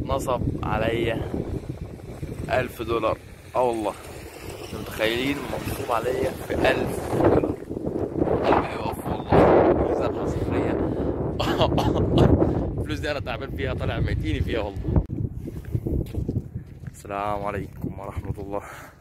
نصب عليا ألف دولار اه والله انتوا متخيلين مغصوب عليا في ألف دولار قلبي يقف والله الفلوس دي أنا صفرية الفلوس دي أنا تعبان فيها طالع ميتيني فيها والله السلام عليكم ورحمة الله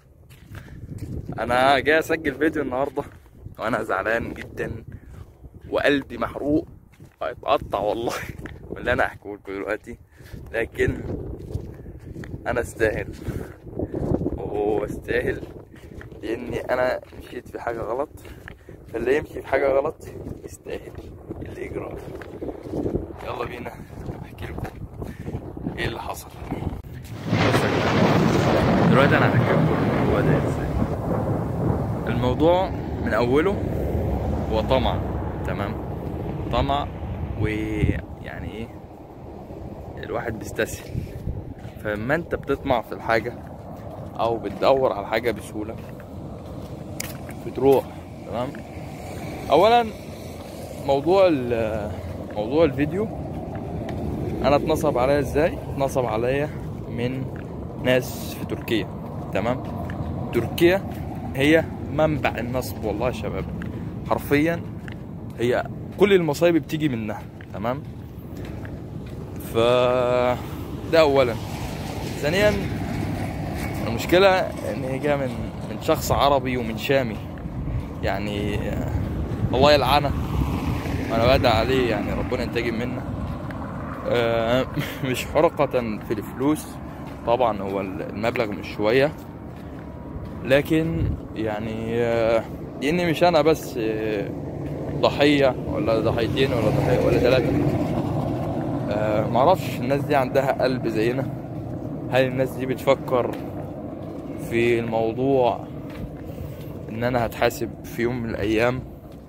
أنا جاي أسجل فيديو النهاردة وأنا زعلان جدا وقلبي محروق هيتقطع والله من اللي أنا أحكيه لكم دلوقتي لكن أنا أستاهل وهو استاهل لاني انا مشيت في حاجه غلط فاللي يمشي في حاجه غلط يستاهل اللي يجرى يلا بينا احكي لكم ايه اللي حصل بص يا جماعة، دلوقتي انا هحكي لكم الموضوع ده ازاي الموضوع من اوله هو طمع تمام طمع ويعني ايه الواحد بيستسهل فلما انت بتطمع في الحاجه او بتدور على حاجه بسهوله بتروح تمام اولا موضوع ال- موضوع الفيديو انا اتنصب عليا ازاي اتنصب عليا من ناس في تركيا تمام تركيا هي منبع النصب والله يا شباب حرفيا هي كل المصايب بتيجي منها تمام ف ده اولا ثانيا المشكلة إن هي جاية من من شخص عربي ومن شامي يعني آه، الله يلعنه أنا بدعي عليه يعني ربنا ينتقم منه آه، مش حرقة في الفلوس طبعا هو المبلغ مش شوية لكن يعني آه، لأني مش أنا بس آه، ضحية ولا ضحيتين ولا ضحية ولا ثلاثة آه، معرفش الناس دي عندها قلب زينا هل الناس دي بتفكر في الموضوع ان انا هتحاسب في يوم من الايام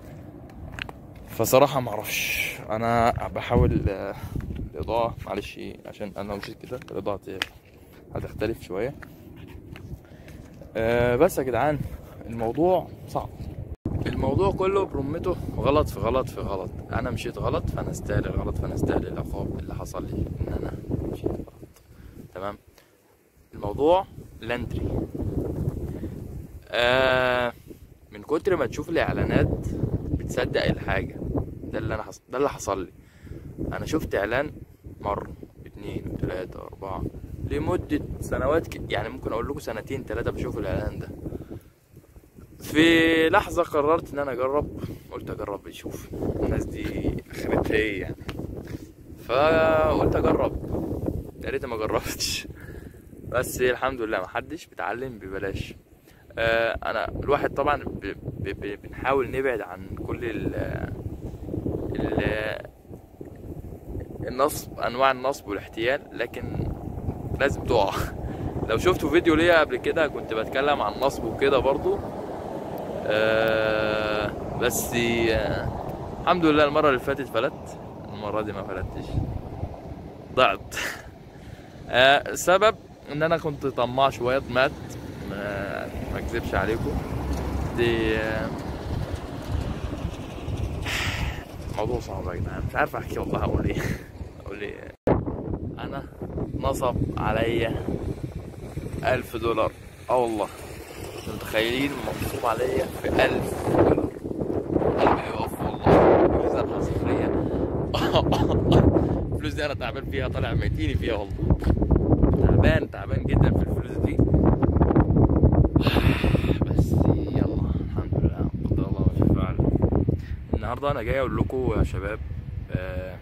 فصراحة معرفش انا بحاول آه، الاضاءة معلش عشان انا لو مشيت كده الاضاءة هتختلف شوية آه، بس يا جدعان الموضوع صعب الموضوع كله برمته غلط في غلط في غلط انا مشيت غلط فانا استاهل الغلط فانا استاهل العقاب اللي حصل لي ان انا مشيت غلط تمام الموضوع لاندري آه من كتر ما تشوف الاعلانات بتصدق الحاجه ده اللي انا حص... ده اللي حصل لي انا شفت اعلان مره اتنين وتلاته واربعه لمده سنوات ك... يعني ممكن اقول لكم سنتين تلاته بشوف الاعلان ده في لحظه قررت ان انا اجرب قلت اجرب اشوف الناس دي اخرتها ايه يعني فقلت اجرب يا ريت ما جربتش بس الحمد لله محدش بيتعلم ببلاش آه انا الواحد طبعا ب... ب... ب... بنحاول نبعد عن كل ال ال النصب انواع النصب والاحتيال لكن لازم تقع لو شفتوا فيديو ليا قبل كده كنت بتكلم عن النصب وكده برضو آه بس آه الحمد لله المرة اللي فاتت فلت المرة دي ما فلتش ضعت آه سبب ان انا كنت طماع شويه طمعت ما ما اكذبش عليكم دي آه، موضوع صعب يا جدعان مش عارف احكي والله اقول ايه اقول ايه انا نصب عليا ألف دولار اه والله انتوا متخيلين مغصوب عليا في ألف دولار قلبي يقف والله الفلوس دي أنا صفرية الفلوس دي انا تعبان فيها طالع ميتيني فيها والله تعبان تعبان جدا في الفلوس دي بس يلا الحمد لله قدر الله ما شاء فعل النهارده انا جاي اقول لكم يا شباب آه،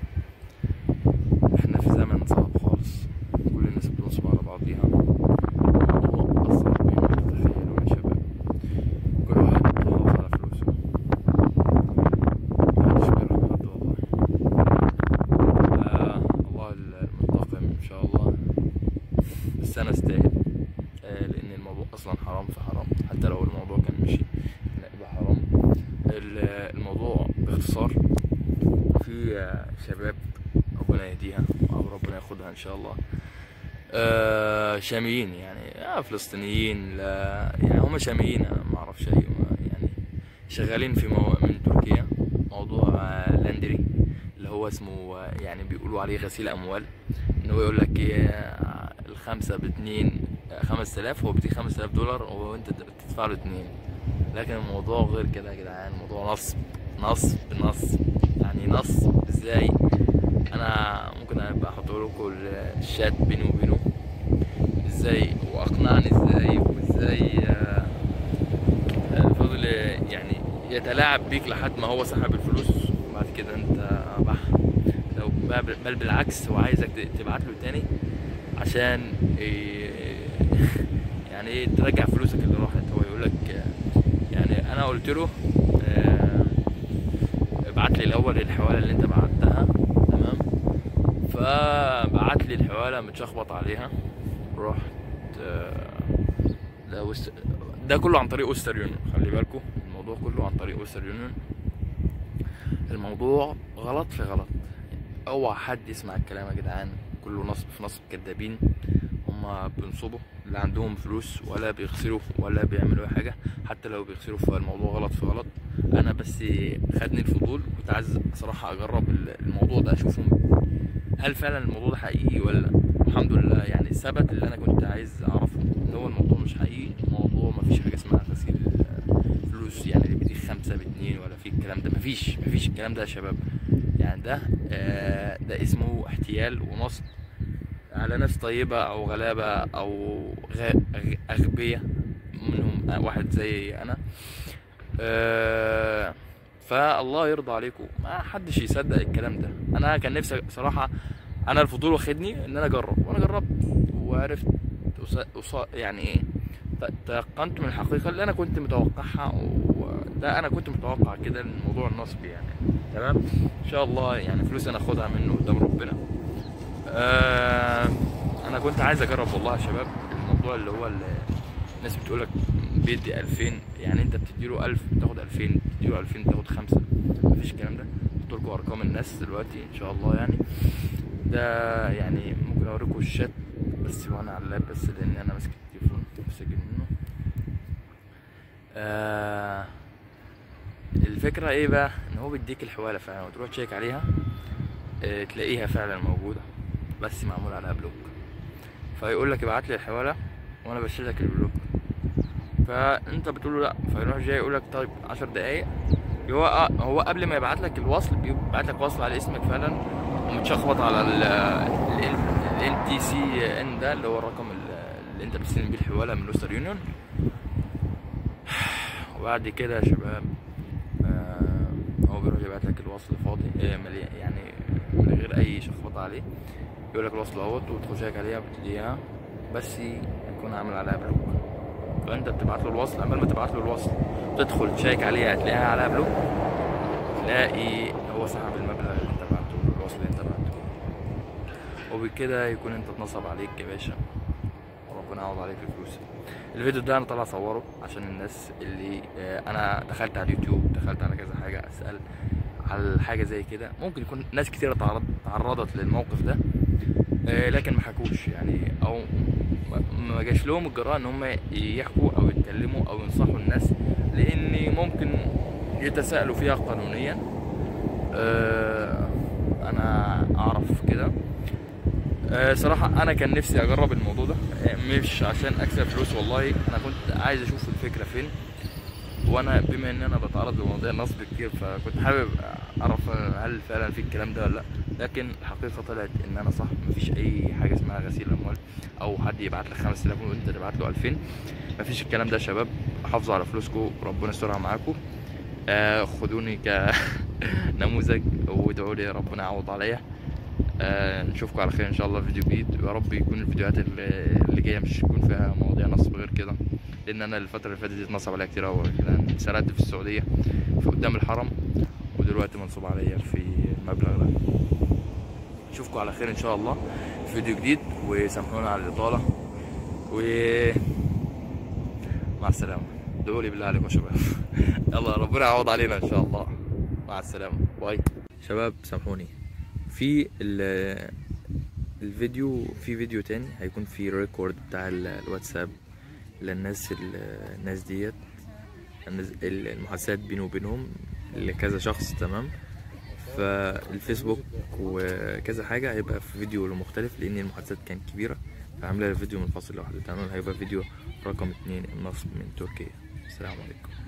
احنا في زمن صعب خالص كل الناس بتنصب على بعضيها الموضوع اصعب مما تتخيلوا يا شباب كل واحد بيحافظ على فلوسه محدش بيرحم حد والله آه الله المنتقم ان شاء الله بس انا استاهل آه لان الموضوع اصلا حرام في حرام حتى لو الموضوع كان مشي لا يبقى حرام ال- الموضوع باختصار في آه، شباب ربنا يهديها او ربنا ياخدها ان شاء الله آه شاميين يعني آه فلسطينيين لا يعني هم شاميين انا ما اعرفش اي يعني شغالين في مو... من تركيا موضوع آه لاندري اللي هو هو اسمه آه، يعني بيقولوا عليه غسيل اموال ان هو يقول لك ايه آه، الخمسه باتنين آه، خمس تلاف هو بيديك خمس تلاف دولار وانت بتدفع له اتنين لكن الموضوع غير كده يا جدعان الموضوع نصب نصب نصب يعني نصب ازاي انا ممكن ابقى احط لكم الشات بيني وبينه ازاي واقنعني ازاي وازاي آه، آه، فضل يعني يتلاعب بيك لحد ما هو سحب الفلوس وبعد كده انت بح لو بل بل بالعكس هو عايزك ت- تبعت له تاني عشان إيه يعني ايه ترجع فلوسك اللي راحت هو يقول لك يعني انا قلت له آه، ابعت لي الاول الحواله اللي انت بعتها تمام فبعت لي الحواله متشخبط عليها رحت آه، ده وست... ده كله عن طريق وستر يونيون خلي بالكم الموضوع كله عن طريق وستر يونيون الموضوع غلط في غلط اوعى حد يسمع الكلام يا جدعان كله نصب في نصب كدابين هما بينصبوا لا عندهم فلوس ولا بيخسروا ولا بيعملوا اي حاجه حتى لو بيخسروا فالموضوع غلط في غلط انا بس خدني الفضول كنت عايز صراحه اجرب الموضوع ده اشوفهم هل فعلا الموضوع ده حقيقي ولا الحمد لله يعني ثبت اللي انا كنت عايز اعرفه ان هو الموضوع مش حقيقي موضوع مفيش حاجه اسمها غسيل فلوس يعني اللي بيديك خمسة باتنين ولا في الكلام ده مفيش مفيش الكلام ده يا شباب يعني ده آه ده اسمه احتيال ونصب على ناس طيبة أو غلابة أو غ- غ- أغبياء منهم واحد زي أنا آه فالله يرضى عليكم ما حدش يصدق الكلام ده أنا كان نفسي صراحة أنا الفضول واخدني إن أنا أجرب وأنا جربت وعرفت وص- وص- يعني إيه ت- تيقنت من الحقيقة اللي أنا كنت متوقعها وده أنا كنت متوقع كده الموضوع النصب يعني تمام إن شاء الله يعني فلوس أنا أخدها منه قدام ربنا آه انا كنت عايز اجرب والله يا شباب الموضوع اللي هو اللي الناس بتقول لك بيدي 2000 يعني انت بتديله 1000 تاخد 2000 تديله 2000 تاخد 5 مفيش الكلام ده قلت لكم ارقام الناس دلوقتي ان شاء الله يعني ده يعني ممكن اوريكم الشات بس وانا على اللاب بس لان انا ماسك التليفون بسجل منه آه الفكرة ايه بقى ان هو بيديك الحوالة فعلا وتروح تشيك عليها آه، تلاقيها فعلا موجودة بس معمول عليها بلوك فيقول لك ابعت لي الحوالة وانا بشيل لك البلوك فانت بتقول له لا فيروح جاي يقول لك طيب 10 دقايق هو آه، هو قبل ما يبعت لك الوصل بيبعت لك وصل على اسمك فعلا ومتشخبط على ال تي سي ان ده اللي هو الرقم اللي انت بتستلم بيه الحواله من وستر يونيون وبعد كده يا شباب آه، هو بيروح يبعت لك الوصل فاضي آه، مليان يعني من غير اي شخبطه عليه يقول لك الوصل اهوت وتخش هيك عليها بتديها بس يكون عامل عليها بلوك فانت بتبعت له الوصل قبل ما تبعت له الوصل تدخل تشيك عليها هتلاقيها عليها بلوك تلاقي هو سحب المبلغ اللي انت بعته الوصل اللي انت بعته وبكده يكون انت اتنصب عليك يا باشا وربنا يعوض عليك الفلوس الفيديو ده انا طالع اصوره عشان الناس اللي آه، انا دخلت على اليوتيوب دخلت على كذا حاجه اسال على حاجه زي كده ممكن يكون ناس كتير تعرض تعرضت للموقف ده آه، لكن ما حكوش يعني او ما- ما جاش لهم الجراءه ان هم يحكوا او يتكلموا او ينصحوا الناس لان ممكن يتساءلوا فيها قانونيا آه، انا اعرف كده آه، صراحة أنا كان نفسي أجرب الموضوع ده آه، مش عشان أكسب فلوس والله أنا كنت عايز أشوف الفكرة فين وأنا بما إن أنا بتعرض لمواضيع نصب كتير فكنت حابب أعرف هل فعلا في الكلام ده ولا لأ لكن الحقيقة طلعت إن أنا صح مفيش أي حاجة اسمها غسيل أموال أو حد يبعت لك 5000 وأنت تبعت له 2000 مفيش الكلام ده يا شباب حافظوا على فلوسكم ربنا يسترها معاكم آه خدوني كنموذج وادعوا لي ربنا يعوض عليا آه نشوفكم على خير ان شاء الله في فيديو جديد ويا رب يكون الفيديوهات اللي اللي جايه مش يكون فيها مواضيع نصب غير كده لان انا الفتره اللي فاتت دي اتنصب عليا كتير قوي لان اتسرقت في السعوديه في قدام الحرم ودلوقتي منصوب عليا في المبلغ ده نشوفكم على خير ان شاء الله في فيديو جديد وسامحونا على الاطاله و مع السلامه ادعوا لي بالله عليكم يا شباب يلا ربنا يعوض علينا ان شاء الله مع السلامه باي شباب سامحوني في ال- الفيديو في فيديو تاني هيكون في ريكورد بتاع ال- الواتساب للناس ال- الناس ديت الناس- ال- المحادثات بيني وبينهم لكذا شخص تمام فالفيسبوك وكذا حاجه هيبقى في فيديو مختلف لان المحادثات كانت كبيره فعامله فيديو منفصل لوحده تمام هيبقى فيديو رقم اتنين النصب من تركيا السلام عليكم